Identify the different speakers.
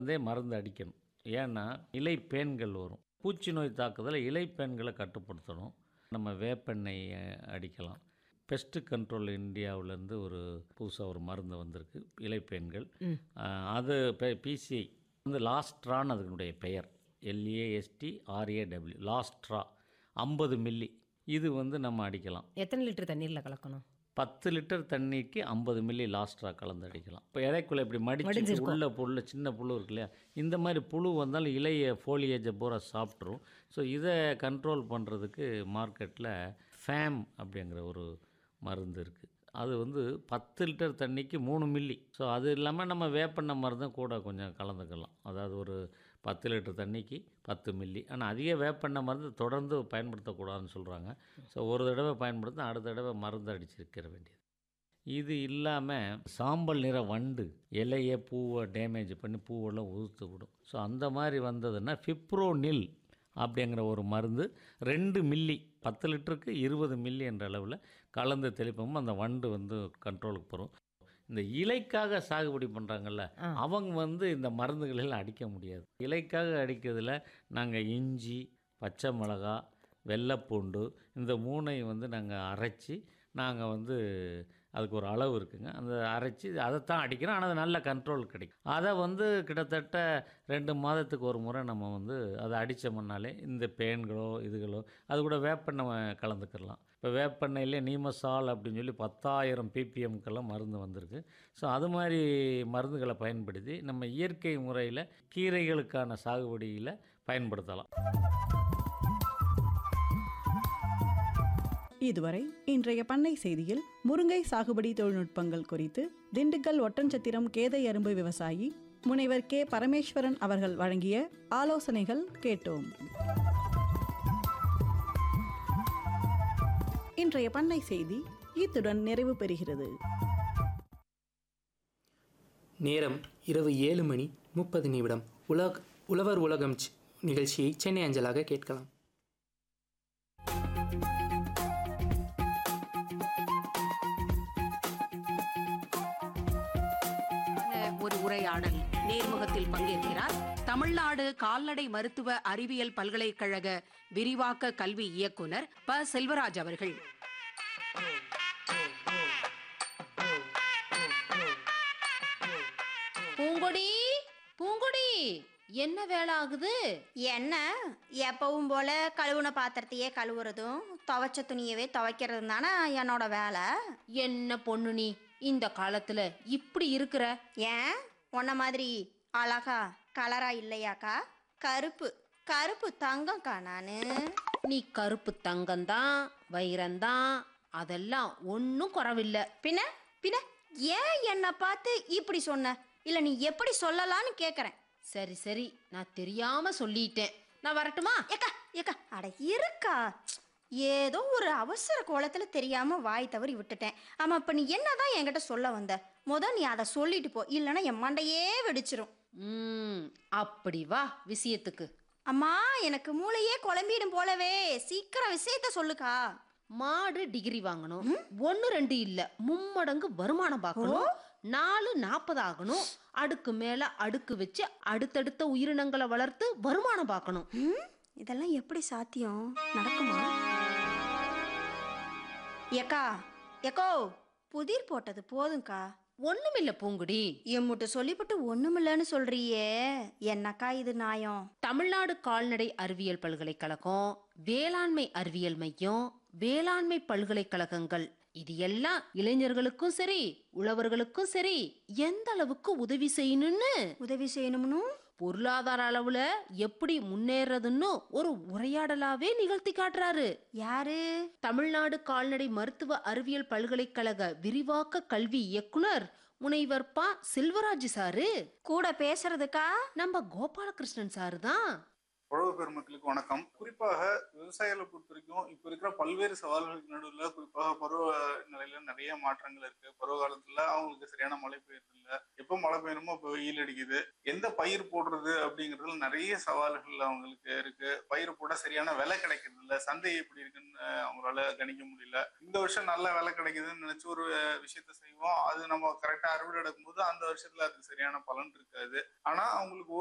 Speaker 1: இருந்தே மருந்து அடிக்கணும் ஏன்னா இலை பேன்கள் வரும் பூச்சி நோய் தாக்குதலை இலை பேன்களை கட்டுப்படுத்தணும் நம்ம வேப்பெண்ணெய் அஹ், அடிக்கலாம் பெஸ்ட் கண்ட்ரோல் இந்தியாவிலேருந்து ஒரு புதுசாக ஒரு மருந்து வந்திருக்கு இலைப்பேன்கள்
Speaker 2: ம்.
Speaker 1: அஹ், அது பிசிஐ வந்து லாஸ்ட்ரான்னு அதனுடைய பெயர் எல்ஏஎஸ்டி ஆர்ஏடபிள்யூ லாஸ்ட்ரா ஐம்பது மில்லி இது வந்து நம்ம அடிக்கலாம்
Speaker 2: எத்தனை லிட்டர் தண்ணீரில் கலக்கணும்
Speaker 1: பத்து லிட்டர் தண்ணிக்கு ஐம்பது மில்லி லாஸ்ட்ரா கலந்து அடிக்கலாம் இப்போ இலைக்குள்ள இப்படி மடிச்சு
Speaker 2: மடிஞ்சிருக்கும்.
Speaker 1: உள்ள புல்லு சின்ன புழு இருக்கு இல்லையா இந்த மாதிரி புழு வந்தாலும் இலைய ஃபோலியேஜை பூரா சாப்பிட்ரும் ஸோ இதை கண்ட்ரோல் பண்ணுறதுக்கு மார்க்கெட்டில் ஃபேம் அப்படிங்கிற ஒரு மருந்து இருக்குது அது வந்து பத்து லிட்டர் தண்ணிக்கு மூணு மில்லி ஸோ அது இல்லாமல் நம்ம வேப்பெண்ணெய் மருந்தும் கூட கொஞ்சம் கலந்துக்கலாம் அதாவது ஒரு பத்து லிட்டர் தண்ணிக்கு பத்து மில்லி ஆனால் அதிக வேப்பெண்ணெய் மருந்து தொடர்ந்து பயன்படுத்தக்கூடாதுன்னு சொல்கிறாங்க ஸோ ஒரு தடவை பயன்படுத்த அடுத்த தடவை மருந்து அடிச்சிருக்கிற வேண்டியது இது இல்லாமல் சாம்பல் நிற வண்டு இலையை பூவை டேமேஜ் பண்ணி பூவெல்லாம் உதுத்து விடும் ஸோ அந்த மாதிரி வந்ததுன்னா ஃபிப்ரோனில் அப்படிங்கிற ஒரு மருந்து ரெண்டு மில்லி பத்து லிட்டருக்கு இருபது மில்லி என்ற அளவில் கலந்து தெளிப்போம் அந்த வண்டு வந்து கண்ட்ரோலுக்கு போகிறோம் இந்த இலைக்காக சாகுபடி பண்ணுறாங்கல்ல
Speaker 2: ஆ.
Speaker 1: அவங்க வந்து இந்த மருந்துகளெல்லாம் அடிக்க முடியாது இலைக்காக அடிக்கிறதுல நாங்கள் இஞ்சி பச்சை மிளகா வெள்ளைப்பூண்டு இந்த மூணையும் வந்து நாங்கள் அரைச்சி நாங்கள் வந்து அதுக்கு ஒரு அளவு இருக்குங்க அந்த அரைச்சி அதைத்தான் அடிக்கிறோம் ஆனால் அது நல்ல கண்ட்ரோல் கிடைக்கும் அதை வந்து கிட்டத்தட்ட ரெண்டு மாதத்துக்கு ஒரு முறை நம்ம வந்து அதை அடித்தோம்னாலே இந்த பேன்களோ இதுகளோ அது கூட வேப்பெண்ணெய் கலந்துக்கிடலாம் இப்போ வேப்பெண்ணெயிலே நீமசால் அப்படின்னு சொல்லி பத்தாயிரம் பிபிஎம்க்கெல்லாம் மருந்து வந்திருக்கு ஸோ அது மாதிரி மருந்துகளை பயன்படுத்தி நம்ம இயற்கை முறையில் கீரைகளுக்கான சாகுபடியில் பயன்படுத்தலாம்
Speaker 3: இதுவரை இன்றைய பண்ணை செய்தியில் முருங்கை சாகுபடி தொழில்நுட்பங்கள் குறித்து திண்டுக்கல் ஒட்டன்சத்திரம் கேதை அரும்பு விவசாயி முனைவர் கே பரமேஸ்வரன் அவர்கள் வழங்கிய ஆலோசனைகள் கேட்டோம் இன்றைய பண்ணை செய்தி இத்துடன் நிறைவு பெறுகிறது
Speaker 4: நேரம் இரவு ஏழு மணி முப்பது நிமிடம் உலக உழவர் உலகம் ச்- நிகழ்ச்சியை சென்னை அஞ்சலாக கேட்கலாம்
Speaker 5: ஒரு உரையாடல் நேர்முகத்தில் பங்கேற்கிறார் தமிழ்நாடு கால்நடை மருத்துவ அறிவியல் பல்கலைக்கழக விரிவாக்க கல்வி இயக்குனர் ப செல்வராஜ் அவர்கள்
Speaker 6: பூங்கொடி பூங்கொடி என்ன வேலை ஆகுது
Speaker 7: என்ன எப்பவும் போல கழுவுன பாத்திரத்தையே கழுவுறதும் துவைச்ச துணியவே துவைக்கிறதும் தானே என்னோட வேலை
Speaker 6: என்ன பொண்ணு நீ இந்த காலத்துல இப்படி இருக்கிற
Speaker 7: ஏன் உன்ன மாதிரி அழகா கலரா இல்லையாக்கா கருப்பு கருப்பு தங்கம்க்கா நானு
Speaker 6: நீ கருப்பு தங்கம்தான் வைரம்தான் அதெல்லாம் ஒன்றும் குறவில்லை
Speaker 7: பின்ன பின்ன ஏன் என்னை பார்த்து இப்படி சொன்ன இல்ல நீ எப்படி சொல்லலாம்னு கேக்குறேன்
Speaker 6: சரி சரி நான் தெரியாம சொல்லிட்டேன் நான் வரட்டுமா
Speaker 7: ஏக்கா ஏக்கா அட இருக்கா ஏதோ ஒரு அவசர கோலத்துல தெரியாம வாய் தவறி விட்டுட்டேன் ஆமா இப்ப நீ என்னதான் என்கிட்ட சொல்ல வந்த முத நீ அதை சொல்லிட்டு போ இல்லைன்னா என் மண்டையே வெடிச்சிரும்
Speaker 6: ம் அப்படி வா விஷயத்துக்கு
Speaker 7: அம்மா எனக்கு மூளையே குழம்பிடும் போலவே சீக்கிரம் விஷயத்த சொல்லுக்கா
Speaker 6: மாடு டிகிரி வாங்கணும் ஒன்று ரெண்டு இல்ல மும்மடங்கு வருமானம் பார்க்கணும் நாலு நாற்பது ஆகணும் அடுக்கு மேல அடுக்கு வச்சு அடுத்தடுத்த உயிரினங்களை வளர்த்து வருமானம் பார்க்கணும்
Speaker 7: ம், இதெல்லாம் எப்படி சாத்தியம் நடக்குமா ஏக்கா ஏக்கோ புதிர் போட்டது போதும்க்கா
Speaker 6: ஒண்ணுமில்ல பூங்குடி
Speaker 7: எம்முட்டு சொல்லிவிட்டு ஒண்ணுமில்லன்னு சொல்றியே என்னக்கா இது நியாயம்
Speaker 6: தமிழ்நாடு கால்நடை அறிவியல் பல்கலைக்கழகம் வேளாண்மை அறிவியல் மையம் வேளாண்மை பல்கலைக்கழகங்கள் இது எல்லாம் இளைஞர்களுக்கும் சரி உழவர்களுக்கும் சரி எந்த அளவுக்கு உதவி செய்யணும்னு
Speaker 7: உதவி செய்யணும்னு
Speaker 6: பொருளாதார அளவுல எப்படி முன்னேறதுன்னு ஒரு உரையாடலாவே நிகழ்த்தி காட்டுறாரு
Speaker 7: யாரு
Speaker 6: தமிழ்நாடு கால்நடை மருத்துவ அறிவியல் பல்கலைக்கழக விரிவாக்க கல்வி இயக்குனர் முனைவர் பா செல்வராஜ் சாரு
Speaker 7: கூட பேசுறதுக்கா
Speaker 6: நம்ம கோபாலகிருஷ்ணன் சாரு தான்
Speaker 2: உழவு பெருமக்களுக்கு வணக்கம் குறிப்பாக விவசாயிகளை பொறுத்த வரைக்கும் இப்ப இருக்கிற பல்வேறு சவால்களுக்கு நடுவில் குறிப்பாக பருவ நிலையில நிறைய மாற்றங்கள் இருக்கு பருவ காலத்துல அவங்களுக்கு சரியான மழை பெய்யுறது இல்ல எப்போ மழை பெய்யணுமோ இப்போ வெயில் அடிக்குது எந்த பயிர் போடுறது அப்படிங்கிறதுல நிறைய சவால்கள் அவங்களுக்கு இருக்கு பயிர் போட சரியான விலை கிடைக்கிறது இல்ல சந்தை எப்படி இருக்குன்னு அவங்களால கணிக்க முடியல இந்த வருஷம் நல்ல விலை கிடைக்குதுன்னு நினைச்சு ஒரு விஷயத்த செய்வோம் அது நம்ம கரெக்டா அறுவடை எடுக்கும்போது அந்த வருஷத்துல அதுக்கு சரியான பலன் இருக்காது ஆனா அவங்களுக்கு